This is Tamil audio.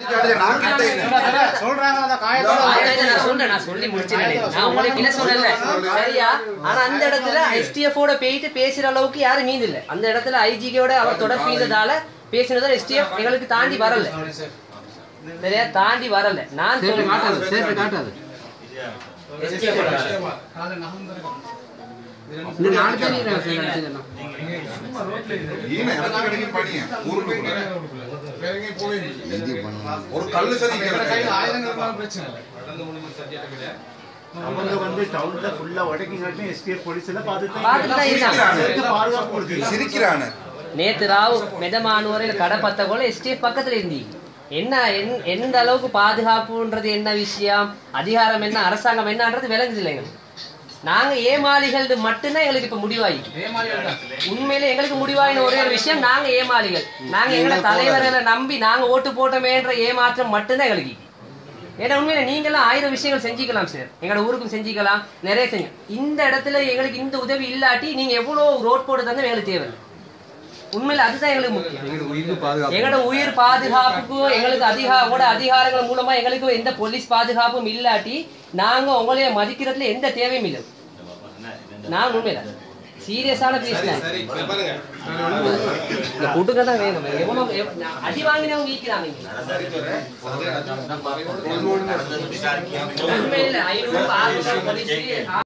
அடிச்சா நான் கிட்ட இல்லை. சொல்றாங்க அந்த காயத்தோட ஆயிரத்தி நான் சொல்றேன் நான் சொல்லி முடிச்சிட்டேன் நான் உங்களுக்கு இல்ல சொல்லல சரியா ஆனா அந்த இடத்துல எஸ்டிஎஃப் ஓட போயிட்டு பேசுற அளவுக்கு யாரும் மீது இல்ல அந்த இடத்துல ஐஜிகோட அவர் தொடர்பு இருந்ததால பேசினதால எஸ்டிஎஃப் எங்களுக்கு தாண்டி வரல சரியா தாண்டி வரல நான் சொல்றேன் காட்டாது சேட்டை காட்டாது STF ஓட இந்த நாலு பேர் இருக்காங்க சார் அடிச்சதுன்னா ஈன எனக்கு கிடைக்கும் பணியை. ஊருக்குள்ள. ஒரு கல்லு சரி அவங்க வந்து டவுன்ல ஃபுல்லா உடைக்கிங்காட்டி எஸ்டிஎஃப் போலீஸ்ல பார்த்துட்டு தான் இருந்தாங்க. பாதுகாப்பு பாதுகாப்பு கொடுத்து சிரிக்கிறானு நேத்து ராவு மெதமானுவரையில் கடை பத்த போல எஸ்டிஎஃப் பக்கத்துல இருந்தீங்க என்ன என்- எந்த அளவுக்கு பாதுகாப்புன்றது என்ன விஷயம் அதிகாரம் என்ன அரசாங்கம் என்னன்றது விளங்குது இல்லை எங்களுக்கு நாங்க ஏமாளிகள் மட்டும்தான் எங்களுக்கு இப்ப முடிவாயி உண்மையில எங்களுக்கு முடிவாயின ஒரே ஒரு விஷயம் நாங்க ஏமாளிகள் நாங்க எங்களை தலைவர்களை நம்பி நாங்க ஓட்டு போட்டோமேன்ற ஏமாற்றம் மட்டும்தான் எங்களுக்கு இருக்கு. ஏன்னா உண்மையில நீங்களும் ஆயிரம் விஷயங்கள் செஞ்சுக்கலாம் சார் எங்களோட ஊருக்கும் செஞ்சுக்கலாம் நிறைய செஞ்சு இந்த இடத்துல எங்களுக்கு இந்த உதவி இல்லாட்டி நீங்க எவ்வளவு ரோட் போட்டு தந்து எங்களுக்கு தேவை உண்மையில அதுதான் எங்களுக்கு முக்கியம் எங்களோட உயிர் பாதுகாப்புக்கு எங்களுக்கு அதிகாரோட அதிகாரங்கள் மூலமா எங்களுக்கு எந்த போலீஸ் பாதுகாப்பும் இல்லாட்டி நாங்க உங்களைய மதிக்கிறதுல எந்த தேவையும் இல்லை நான் உண்மையில சீரியஸான பேசுறேன் இந்த கூட்டுக்க தான் வேணும் எவ்வளவு எவ்- நான் அடி வாங்கினவங்க ஈக்கிறாங்க இங்க. உண்மையில ஐநூறு ஆறுநூறு போலீஸ்